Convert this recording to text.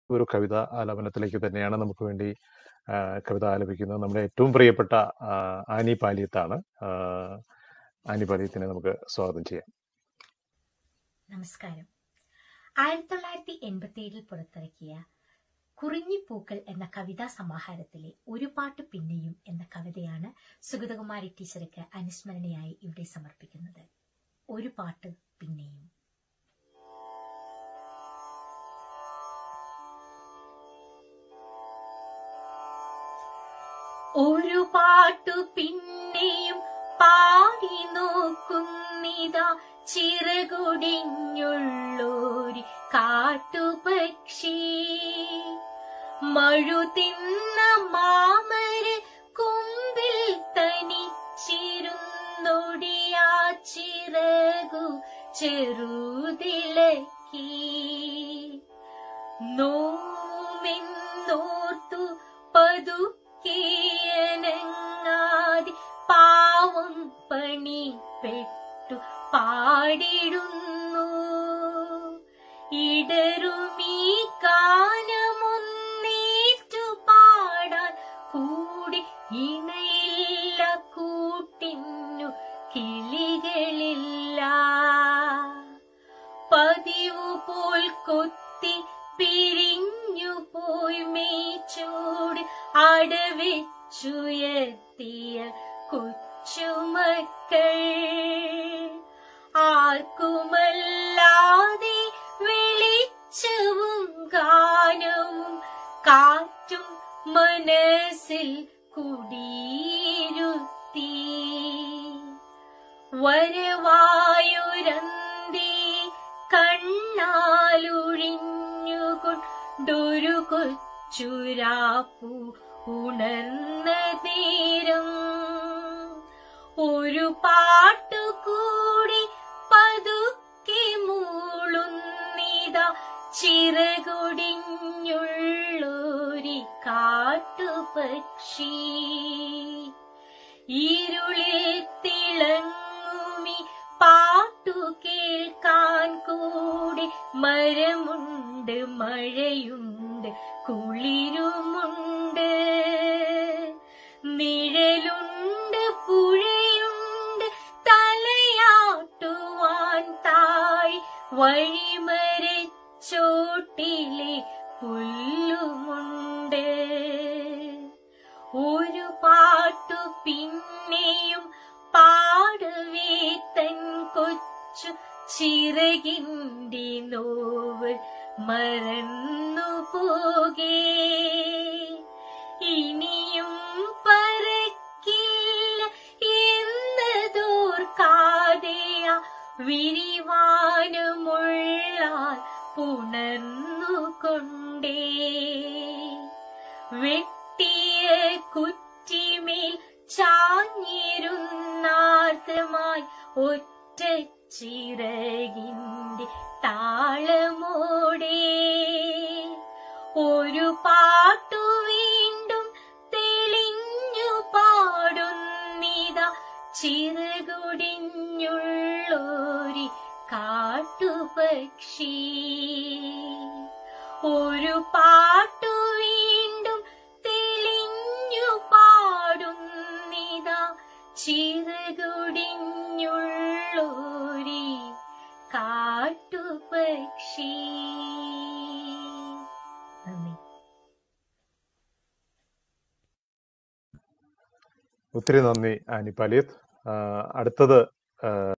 ഒരു കവിത ആലാപനത്തിലേക്ക് തന്നെയാണ് നമുക്ക് വേണ്ടി ആ, കവിത ആലപിക്കുന്നത് നമ്മുടെ ഏറ്റവും പ്രിയപ്പെട്ട ആ, ആനി പാലിയത്താണ് ആ, ആനി പാലിയത്തിനെ നമുക്ക് സ്വാഗതം ചെയ്യാം നമസ്കാരം ആയിരത്തി തൊള്ളായിരത്തി എൺപത്തി ഏഴിൽ പുറത്തിറക്കിയ കുറിഞ്ഞിപ്പൂക്കൾ എന്ന കവിതാ സമാഹാരത്തിലെ ഒരു പാട്ട് പിന്നെയും എന്ന കവിതയാണ് സുഗതകുമാരി ടീച്ചർക്ക് അനുസ്മരണയായി ഇവിടെ സമർപ്പിക്കുന്നത് ഒരു പാട്ട് പിന്നെയും ഒരു പാട്ടു പിന്നെയും പാടി നോക്കുന്നിതാ ചിറകൊടിഞ്ഞുള്ളോരി കാട്ടുപക്ഷി മഴുതിന്ന മാമര കുമ്പിൽ തനിച്ചിരുന്നൊടിയാ ചിറകു ചെറുതിളക്കി നോമെന്നോർത്തു പതുക്കിയനങ്ങാതി പാവം പണിപ്പെട്ടു പാടിടുന്നു ഇടറുമീ ഗാനമൊന്നേറ്റു പാടാൻ കൂടി ഇണയില്ല കൂട്ടിന്നു കിളികളില്ല പതിവു പോൽ കൊത്തി പിരിഞ്ഞു പോയി മേച്ചോട് അടവെച്ചുയർത്തിയ കൊച്ചുമക്കൾ ആർക്കുമല്ലാതെ വെളിച്ചവും ഗാനവും കാറ്റും മനസ്സിൽ കുടിയിരുത്തി വരവായൊരന്തി കണ്ണാലൊഴിഞ്ഞുകൊണ്ടൊരു കൊച്ചുരാപ്പു ഉണർന്ന നേരം ഒരു പാട്ടുകൂടി പതുക്കെ മൂളുന്നിതാ ചിറകൊടിഞ്ഞുള്ളൊരി കാട്ടുപക്ഷി ഇരുളിൽ തിളങ്ങുമി പാട്ടു കേൾക്കാൻ കൂടി മരമുണ്ട് മഴയുണ്ട് കുളിരുമുണ്ട് നിഴലുണ്ട് പുഴയുണ്ട് തലയാട്ടുവാൻ തായ് വഴിമരച്ചോട്ടിലെ പുല്ലുമുണ്ട് ഒരു പാട്ടു പിന്നെയും പാടവേ തൻ കൊച്ചു ചിറകിന്റെ നോവ് മറന്നു പോകേ ഇനിയും പറക്കില്ല എന്നതോർക്കാതെയ വിരിവാനുമുള്ളാൽ പുണർന്നുകൊണ്ടേ വെട്ടിയ കുറ്റിമേൽ ചാഞ്ഞിരുന്നാർദ്രമായി ഒറ്റ ചിറകിന്റെ താളമോടെ ഒരു പാട്ടു വീണ്ടും തെളിഞ്ഞു പാടുന്നിതാ ചിറകുടിഞ്ഞുള്ളോരി കാട്ടുപക്ഷി ഒരു പാട്ടു വീണ്ടും തെളിഞ്ഞു പാടുന്നിതാ ചിറകുടിഞ്ഞുള്ളോരി കാട്ടുപക്ഷി നന്ദി ഒത്തിരി നന്ദി ആനി പാലിയത്ത് ആ, അടുത്തത് ആ,